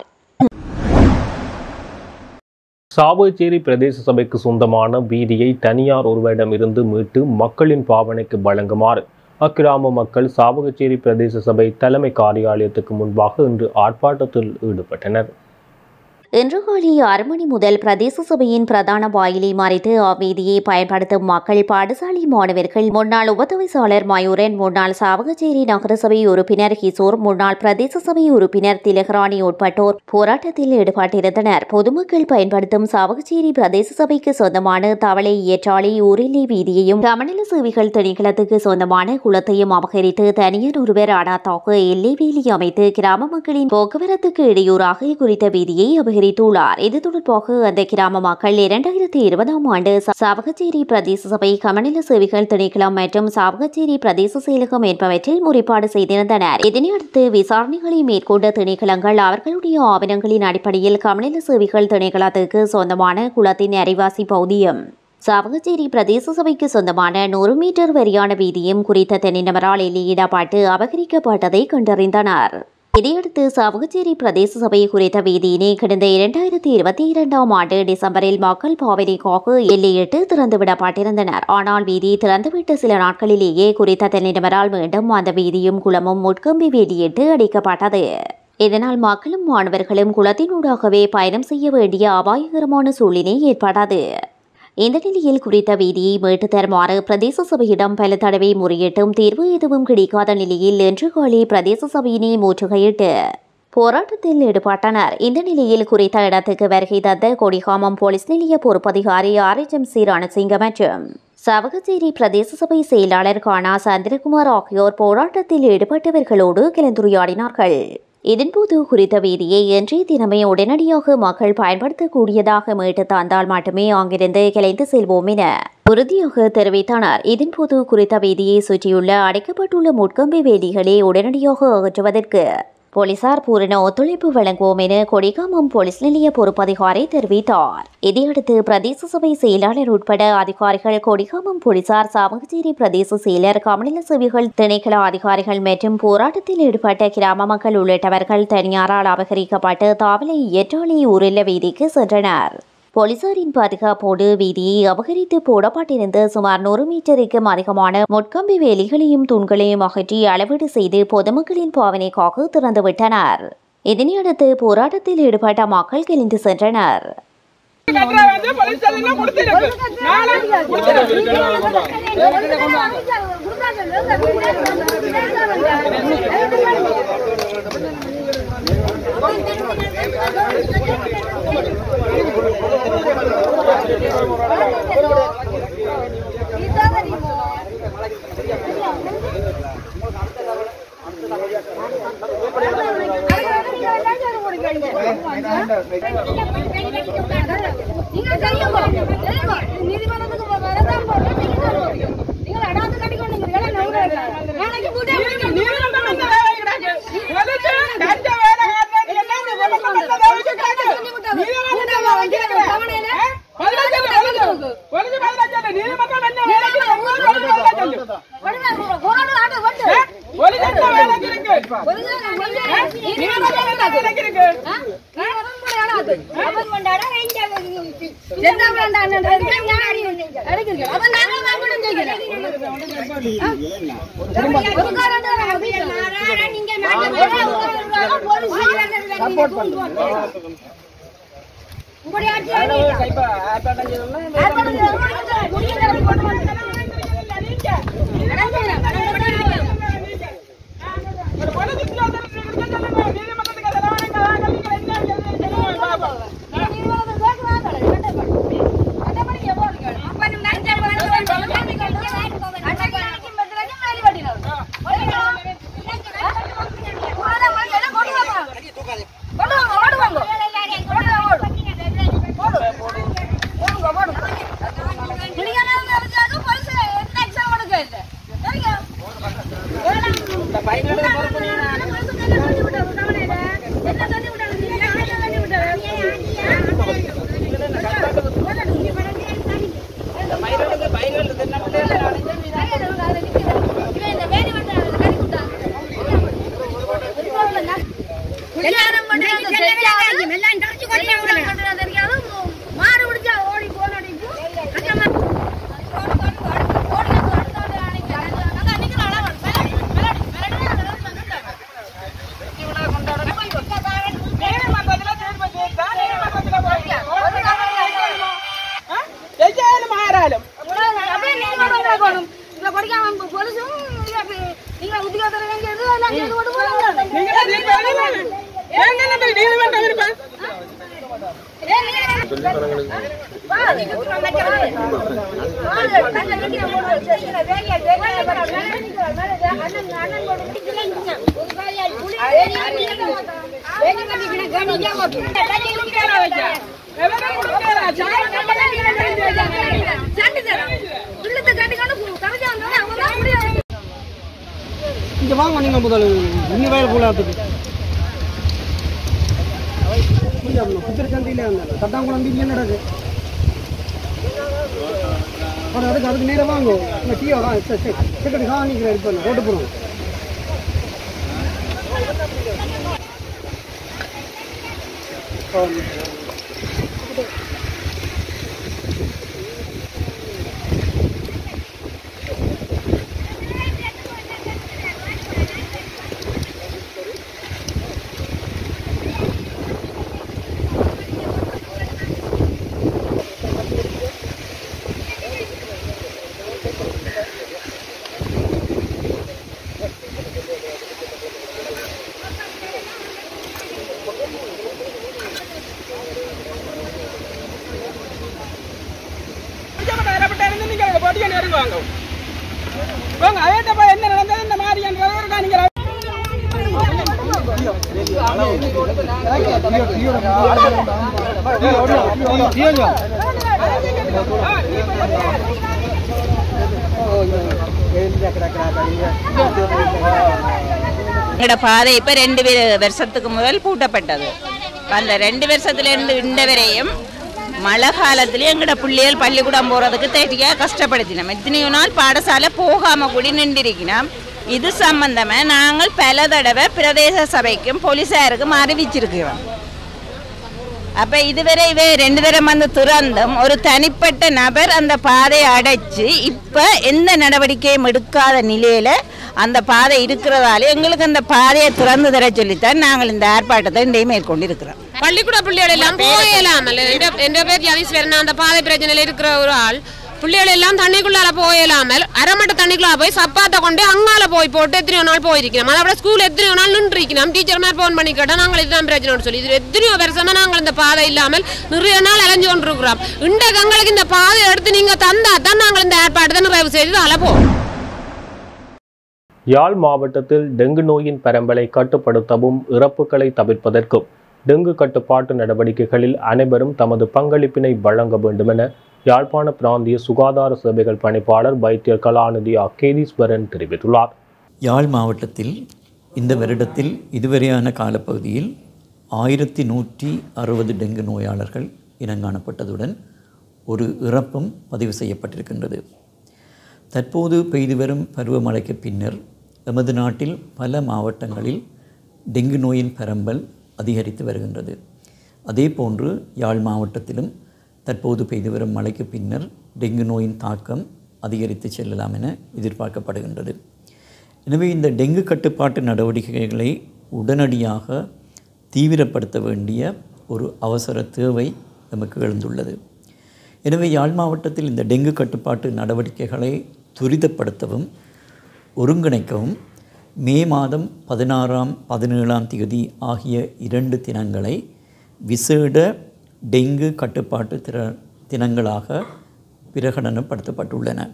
சாவகச்சேரி பிரதேச சபைக்கு சொந்தமான வீதியை தனியார் ஒருவரிடமிருந்து மீட்டு மக்களின் பாவனைக்கு வழங்குமாறு அக்கிராம மக்கள் சாவகச்சேரி பிரதேச சபை தலைமை காரியாலயத்துக்கு முன்பாக இன்று ஆர்ப்பாட்டத்தில் ஈடுபட்டனர் இன்று காலை ஆறு மணி முதல் பிரதேச சபையின் பிரதான வாயிலை மறைத்து அவ்வீதியை பயன்படுத்தும் மக்கள் பாடசாலை மாணவர்கள் முன்னாள் உபதவிசாளர் மயூரன் முன்னாள் சாவகச்சேரி நகரசபை உறுப்பினர் கிஷோர் முன்னாள் பிரதேச சபை உறுப்பினர் திலகராணி உட்பட்டோர் போராட்டத்தில் ஈடுபட்டிருந்தனர் பொதுமக்கள் பயன்படுத்தும் சாவகச்சேரி பிரதேச சபைக்கு சொந்தமான தவளை ஏற்றாலை ஊரிலி வீதியையும் கமநல சேவைகள் திணைக்களத்துக்கு சொந்தமான குளத்தையும் அபகரித்து தனியார் ஒருவர் அடாத்தாக எல்லை வேலி அமைத்து கிராம மக்களின் போக்குவரத்துக்கு இடையூறாக குறித்த வீதியை அபகரித்துள்ளார் இது தொடர்பாக அந்த கிராம மக்கள் இரண்டாயிரத்தி இருபதாம் ஆண்டு ச- சாவகச்சேரி பிரதேச சபை கமநல சேவைகள் திணைக்களம் மற்றும் சாவகச்சேரி பிரதேச செயலகம் என்பவற்றில் முறைப்பாடு செய்திருந்தனர் இதனையடுத்து விசாரணைகளை மேற்கொண்ட திணைக்களங்கள் அவர்களுடைய ஆவணங்களின் அடிப்படையில் கமநல சேவைகள் திணைக்களத்துக்கு சொந்தமான குளத்தின் அரைவாசி பகுதியும் சாவகச்சேரி பிரதேச சபைக்கு சொந்தமான நூறு மீட்டர் வரியான வீதியும் குறித்த தனிநபரால் எல்லையிடப்பட்டு அபகரிக்கப்பட்டதை கண்டறிந்தனர் இதையடுத்து சாவகச்சேரி பிரதேச சபை குறித்த வீதியினை கடந்த இரண்டாயிரத்தி இருபத்தி இரண்டாம் ஆண்டு டிசம்பரில் மக்கள் பாவனைக்காக எல்லையிட்டு திறந்துவிடப்பட்டிருந்தனர் ஆனால் வீதி திறந்துவிட்ட சில நாட்களிலேயே குறித்த தனிநபரால் மீண்டும் அந்த வீதியும் குளமும் முட்கம்பி வேலியிட்டு அடிக்கப்பட்டது இதனால் மக்களும் மாணவர்களும் குளத்தினூடாகவே பயணம் செய்ய வேண்டிய அபாயகரமான சூழ்நிலை ஏற்பட்டது இந்த நிலையில் குறித்த வீதியை மீட்டு தருமாறு பிரதேச சபையிடம் பல தடவை முறையிட்டும் தீர்வு எதுவும் கிடைக்காத நிலையில் இன்று காலை பிரதேச சபையினை முற்றுகையிட்டு போராட்டத்தில் ஈடுபட்டனர் இந்த நிலையில் குறித்த இடத்துக்கு வருகை தந்த கொடிகாமம் போலீஸ் நிலைய பொறுப்பதிகாரி R H M C Ranasinghe மற்றும் சவகச்சேரி பிரதேச சபை செயலாளர் கானா சந்திரகுமார் ஆகியோர் போராட்டத்தில் ஈடுபட்டவர்களோடு கலந்துரையாடினார்கள் இதன்போது குறித்த வீதியை இன்றைய தினமே உடனடியாக மக்கள் பயன்படுத்தக்கூடியதாக மீட்டு தந்தால் மட்டுமே அங்கிருந்து கிளைந்து செல்வோம் என உறுதியாக தெரிவித்தனர் இதன்போது குறித்த வீதியை சுற்றியுள்ள அடைக்கப்பட்டுள்ள முட்கம்பி வேலிகளை உடனடியாக அகற்றுவதற்கு போலீசார் பூரண ஒத்துழைப்பு வழங்குவோம் என கொடிகாமம் போலீஸ் நிலைய பொறுப்பதிகாரி தெரிவித்தார் இதையடுத்து பிரதேச சபை செயலாளர் உட்பட அதிகாரிகள் கொடிகாமம் போலீசார் சாவகச்சேரி பிரதேச செயலர் கமநல சேவைகள் திணைக்கள அதிகாரிகள் மற்றும் போராட்டத்தில் ஈடுபட்ட கிராம மக்கள் உள்ளிட்டவர்கள் தனியாரால் அபகரிக்கப்பட்டு தாவலை ஏற்றாலை ஊரில்ல வீதிக்கு சென்றனர் போலீசாரின் பாதுகாப்போடு வீதியை அபகரித்து போடப்பட்டிருந்த சுமார் நூறு மீட்டருக்கும் அதிகமான முட்கம்பி வேலிகளையும் தூண்களையும் அகற்றி அளவீடு செய்து பொதுமக்களின் பாவனைக்காக திறந்துவிட்டனர் இதனையடுத்து போராட்டத்தில் ஈடுபட்ட மக்கள் கிழிந்து சென்றனர் நீதிமன்றத்துக்கு வரதான் போறோம் நீங்கள் அடாந்து கட்டிக்கொண்டு நாளைக்கு கூட்டம் உங்களுடைய கொண்டு வாங்க நீதிமன்றம் இருப்பேன் இங்க வாங்க நீங்க முதல்ல இன்னி வயல் போலாத்துக்கு புத்திர சந்தையில இருந்தாங்க தட்டாங்குளம் இங்கே நடக்கு அப்புறம் அதுக்கு அதுக்கு நேரம் வாங்க இந்த டீயோ தான் சரி சரி டிக்கெட் காணிக்கிறேன் இப்போ ரோட்டு போகிறோம் நீங்க போட்டியை நெருங்குவாங்க வாங்க அதே போய் என்ன நடந்தது இந்த மாதிரி என்றதை நீங்க எங்களோட பாதை இப்போ ரெண்டு வே- வருஷத்துக்கு முதல் பூட்டப்பட்டது அந்த ரெண்டு வருஷத்துலேருந்து இந்த வரையும் மழை காலத்துலேயும் எங்களோட பிள்ளைகள் பள்ளிக்கூடம் போகிறதுக்கு தேட்டியாக கஷ்டப்படுத்தினோம் எத்தனையோ நாள் பாடசாலை போகாமல் கூடி நின்றிருக்கணும் இது சம்பந்தமாக நாங்கள் பல தடவை பிரதேச சபைக்கும் போலீஸாருக்கும் அறிவிச்சிருக்கிறோம் அப்போ இதுவரை இவை ரெண்டு தரம் வந்து திறந்தும் ஒரு தனிப்பட்ட நபர் அந்த பாதையை அடைச்சு இப்போ எந்த நடவடிக்கையும் எடுக்காத நிலையில் அந்த பாதை இருக்கிறதால எங்களுக்கு அந்த பாதையை திறந்து தர சொல்லித்தான் நாங்கள் இந்த ஆர்ப்பாட்டத்தை இன்றைய மேற்கொண்டு இருக்கிறோம் பள்ளிக்கூட பிள்ளைகள் எல்லாம் போயலாமல் என்ற பேர் ஜவீஸ்வரன் அந்த பாதை பிரச்சனையில் இருக்கிற ஒரு ஆள் பிள்ளைகள் எல்லாம் தண்ணிக்குள்ளால போயலாமல் அரைமட்ட தண்ணிக்குள்ளால போய் சப்பாத்தை கொண்டு அங்கால போய் போட்டு எத்தனையோ நாள் போயிருக்கிறோம் அதை விட ஸ்கூல் எத்தனையோ நாள் நின்று இருக்கிறோம் டீச்சர் மாதிரி ஃபோன் பண்ணி கேட்டால் நாங்கள் இதுதான் பிரச்சனைன்னு சொல்லி இது எத்தனையோ வருஷமா நாங்கள் இந்த பாதை இல்லாமல் நிறைய நாள் அலைஞ்சு கொண்டு இருக்கிறோம் இன்றைக்கு எங்களுக்கு இந்த பாதை எடுத்து நீங்க தந்தா தான் நாங்கள் இந்த ஏற்பாட்டை நிறைவு செய்து அலப்போம் யாழ் மாவட்டத்தில் டெங்கு நோயின் பரம்பலை கட்டுப்படுத்தவும் இறப்புகளை தவிர்ப்பதற்கும் டெங்கு கட்டுப்பாட்டு நடவடிக்கைகளில் அனைவரும் தமது பங்களிப்பினை வழங்க வேண்டுமென யாழ்ப்பாண பிராந்திய சுகாதார சேவைகள் பணிப்பாளர் வைத்தியர் கலாநிதி அகேதீஸ்வரன் தெரிவித்துள்ளார் யாழ் மாவட்டத்தில் இந்த வருடத்தில் இதுவரையான காலப்பகுதியில் ஆயிரத்தி நூற்றி அறுபது டெங்கு நோயாளர்கள் இனங்காணப்பட்டதுடன் ஒரு இறப்பும் பதிவு செய்யப்பட்டிருக்கின்றது தற்போது பெய்து வரும் பருவமழைக்கு பின்னர் எமது நாட்டில் பல மாவட்டங்களில் டெங்கு நோயின் பரம்பல் அதிகரித்து வருகின்றது அதே போன்று யாழ் மாவட்டத்திலும் தற்போது பெய்து வரும் மழைக்கு பின்னர் டெங்கு நோயின் தாக்கம் அதிகரித்து செல்லலாம் என எதிர்பார்க்கப்படுகின்றது எனவே இந்த டெங்கு கட்டுப்பாட்டு நடவடிக்கைகளை உடனடியாக தீவிரப்படுத்த வேண்டிய ஒரு அவசர தேவை நமக்கு எழுந்துள்ளது எனவே யாழ் மாவட்டத்தில் இந்த டெங்கு கட்டுப்பாட்டு நடவடிக்கைகளை துரிதப்படுத்தவும் ஒருங்கிணைக்கவும் மே மாதம் பதினாறாம் பதினேழாம் தேதி ஆகிய இரண்டு தினங்களை விசேட டெங்கு கட்டுப்பாட்டு திற தினங்களாக பிரகடனப்படுத்தப்பட்டுள்ளன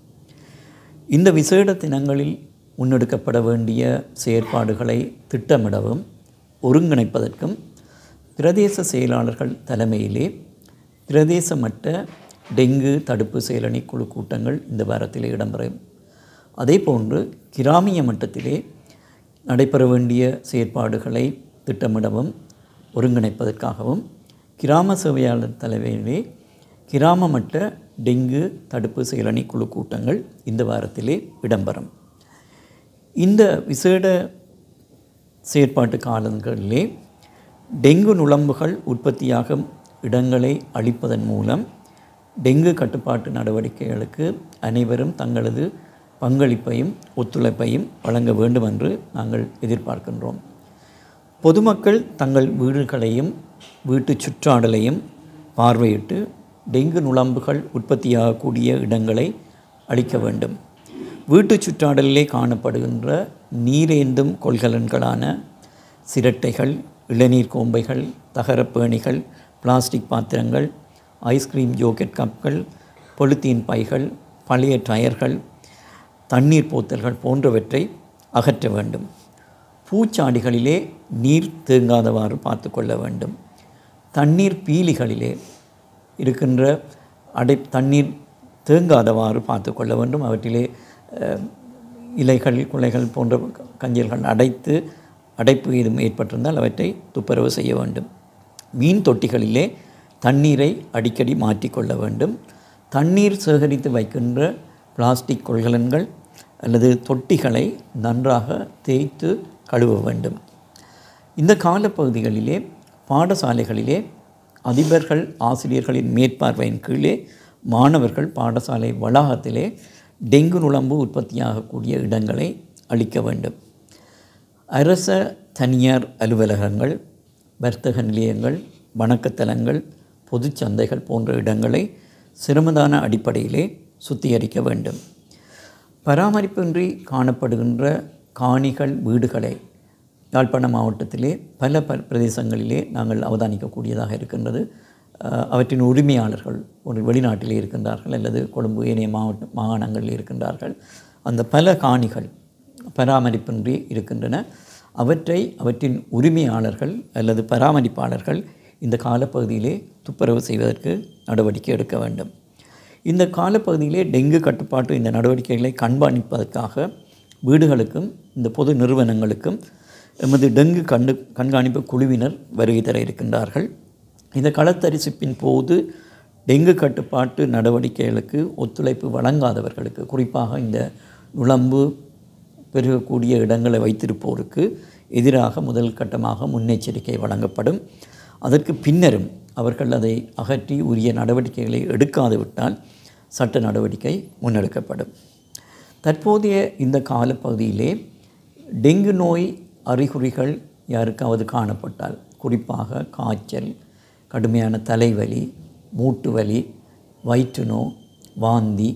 இந்த விசேட தினங்களில் முன்னெடுக்கப்பட வேண்டிய செயற்பாடுகளை திட்டமிடவும் ஒருங்கிணைப்பதற்கும் பிரதேச செயலாளர்கள் தலைமையிலே பிரதேச மட்ட டெங்கு தடுப்பு செயலணி குழு கூட்டங்கள் இந்த வாரத்திலே இடம்பெறும் அதேபோன்று கிராமிய மட்டத்திலே நடைபெற வேண்டிய செயற்பாடுகளை திட்டமிடவும் ஒருங்கிணைப்பதற்காகவும் கிராம சேவையாளர் தலைமையிலே கிராம மட்ட டெங்கு தடுப்பு செயலணி குழு கூட்டங்கள் இந்த வாரத்திலே இடம்பெறும் இந்த விசேட செயற்பாட்டு காலங்களிலே டெங்கு நுளம்புகள் உற்பத்தியாகும் இடங்களை அழிப்பதன் மூலம் டெங்கு கட்டுப்பாட்டு நடவடிக்கைகளுக்கு அனைவரும் தங்களது பங்களிப்பையும் ஒத்துழைப்பையும் வழங்க வேண்டும் என்று நாங்கள் எதிர்பார்க்கின்றோம் பொதுமக்கள் தங்கள் வீடுகளையும் வீட்டு சுற்றாடலையும் பார்வையிட்டு டெங்கு நுளம்புகள் உற்பத்தியாகக்கூடிய இடங்களை அழிக்க வேண்டும் வீட்டு சுற்றாடலிலே காணப்படுகின்ற நீரேந்தும் கொள்கலன்களான சிரட்டைகள் இளநீர் கோம்பைகள் தகரப்பேணிகள் பிளாஸ்டிக் பாத்திரங்கள் ஐஸ்கிரீம் ஜோக்கெட் கப்கள் பொலித்தீன் பைகள் பழைய டயர்கள் தண்ணீர் போத்தல்கள் போன்றவற்றை அகற்ற வேண்டும் பூச்சாடிகளிலே நீர் தேங்காதவாறு பார்த்து கொள்ள வேண்டும் தண்ணீர் பீலிகளிலே இருக்கின்ற அடை தண்ணீர் தேங்காதவாறு பார்த்து கொள்ள வேண்டும் அவற்றிலே அஹ், இலைகள் குலைகள் போன்ற கஞ்சல்கள் அடைத்து அடைப்பு ஏதும் ஏற்பட்டிருந்தால் அவற்றை துப்புரவு செய்ய வேண்டும் மீன் தொட்டிகளிலே தண்ணீரை அடிக்கடி மாற்றிக்கொள்ள வேண்டும் தண்ணீர் சேகரித்து வைக்கின்ற பிளாஸ்டிக் கொள்கலன்கள் அல்லது தொட்டிகளை நன்றாக தேய்த்து கழுவ வேண்டும் இந்த காலப்பகுதிகளிலே பாடசாலைகளிலே அதிபர்கள் ஆசிரியர்களின் மேற்பார்வையின் கீழே மாணவர்கள் பாடசாலை வளாகத்திலே டெங்கு நுளம்பு உற்பத்தியாகக்கூடிய இடங்களை அளிக்க வேண்டும் அரச தனியார் அலுவலகங்கள் வர்த்தக நிலையங்கள் வணக்கத்தலங்கள் பொதுச் சந்தைகள் போன்ற இடங்களை சிரமதான அடிப்படையிலே சுத்திகரிக்க வேண்டும் பராமரிப்பின்றி காணப்படுகின்ற காணிகள் வீடுகளை யாழ்ப்பாண மாவட்டத்திலே பல ப பிரதேசங்களிலே நாங்கள் அவதானிக்கக்கூடியதாக இருக்கின்றது அஹ், அவற்றின் உரிமையாளர்கள் ஒரு வெளிநாட்டிலே இருக்கின்றார்கள் அல்லது கொழும்பு ஏனைய மாவட்ட மாகாணங்களில் இருக்கின்றார்கள் அந்த பல காணிகள் பராமரிப்பின்றி இருக்கின்றன அவற்றை அவற்றின் உரிமையாளர்கள் அல்லது பராமரிப்பாளர்கள் இந்த காலப்பகுதியிலே துப்புரவு செய்வதற்கு நடவடிக்கை எடுக்க வேண்டும் இந்த காலப்பகுதியிலே டெங்கு கட்டுப்பாட்டு இந்த நடவடிக்கைகளை கண்காணிப்பதற்காக வீடுகளுக்கும் இந்த பொது நிறுவனங்களுக்கும் எமது டெங்கு கண்டு கண்காணிப்பு குழுவினர் வருகை தர இருக்கின்றார்கள் இந்த களத்தரிசிப்பின் போது டெங்கு கட்டுப்பாட்டு நடவடிக்கைகளுக்கு ஒத்துழைப்பு வழங்காதவர்களுக்கு குறிப்பாக இந்த நுளம்பு பெருகக்கூடிய இடங்களை வைத்திருப்போருக்கு எதிராக முதல் கட்டமாக முன்னெச்சரிக்கை வழங்கப்படும் அதற்கு பின்னரும் அவர்கள் அதை அகற்றி உரிய நடவடிக்கைகளை எடுக்காது விட்டால் சட்ட நடவடிக்கை முன்னெடுக்கப்படும் தற்போதைய இந்த காலப்பகுதியிலே டெங்கு நோய் அறிகுறிகள் யாருக்காவது காணப்பட்டால் குறிப்பாக காய்ச்சல் கடுமையான தலைவலி மூட்டு வலி வயிற்று நோய் வாந்தி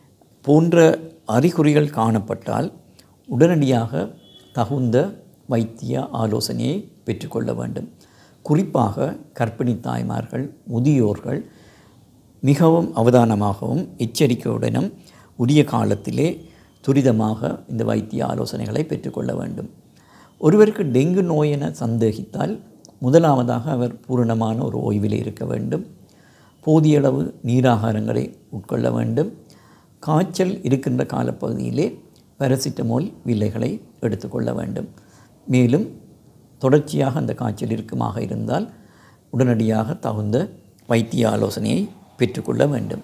போன்ற அறிகுறிகள் காணப்பட்டால் உடனடியாக தகுந்த வைத்திய ஆலோசனையை பெற்றுக்கொள்ள வேண்டும் குறிப்பாக கர்ப்பிணி தாய்மார்கள் முதியோர்கள் மிகவும் அவதானமாகவும் எச்சரிக்கையுடனும் உரிய காலத்திலே துரிதமாக இந்த வைத்திய ஆலோசனைகளை பெற்றுக்கொள்ள வேண்டும் ஒருவருக்கு டெங்கு நோய் என சந்தேகித்தால் முதலாவதாக அவர் பூரணமான ஒரு ஓய்வில் இருக்க வேண்டும் போதிய அளவு நீராகாரங்களை உட்கொள்ள வேண்டும் காய்ச்சல் இருக்கின்ற காலப்பகுதியிலே பாராசிட்டமோல் வில்லைகளை எடுத்துக்கொள்ள வேண்டும் மேலும் தொடர்ச்சியாக அந்த காய்ச்சல் இருக்குமாக இருந்தால் உடனடியாக தகுந்த வைத்திய ஆலோசனையை பெற்றுக்கொள்ள வேண்டும்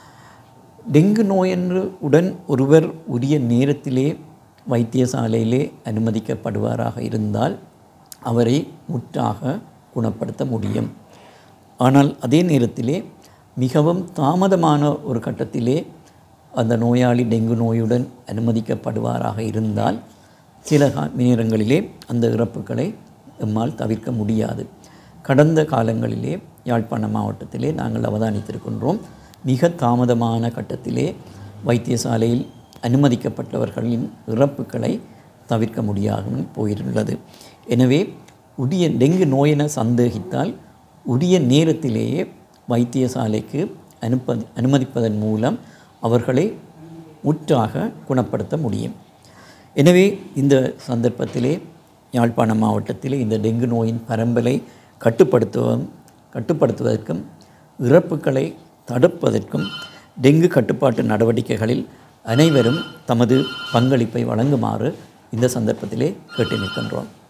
டெங்கு நோயென்று உடன் ஒருவர் உரிய நேரத்திலே வைத்தியசாலையிலே அனுமதிக்கப்படுவாராக இருந்தால் அவரை முற்றாக குணப்படுத்த முடியும் ஆனால் அதே நேரத்திலே மிகவும் தாமதமான ஒரு கட்டத்திலே அந்த நோயாளி டெங்கு நோயுடன் அனுமதிக்கப்படுவாராக இருந்தால் சில கா- நேரங்களிலே அந்த இறப்புகளை எம்மால் தவிர்க்க முடியாது கடந்த காலங்களிலே யாழ்ப்பாண மாவட்டத்திலே நாங்கள் அவதானித்திருக்கின்றோம் மிக தாமதமான கட்டத்திலே வைத்தியசாலையில் அனுமதிக்கப்பட்டவர்களின் இறப்புகளை தவிர்க்க முடியாமல் போயுள்ளது எனவே உரிய டெங்கு நோயென சந்தேகித்தால் உரிய நேரத்திலேயே வைத்தியசாலைக்கு அனுப்ப அனுமதிப்பதன் மூலம் அவர்களை முற்றாக குணப்படுத்த முடியும் எனவே இந்த சந்தர்ப்பத்திலே யாழ்ப்பாண மாவட்டத்திலே இந்த டெங்கு நோயின் பரம்பலை கட்டுப்படுத்துவதும் கட்டுப்படுத்துவதற்கும் இறப்புகளை தடுப்பதற்கும் டெங்கு கட்டுப்பாட்டு நடவடிக்கைகளில் அனைவரும் தமது பங்களிப்பை வழங்குமாறு இந்த சந்தர்ப்பத்திலே கேட்டு நிற்கின்றோம்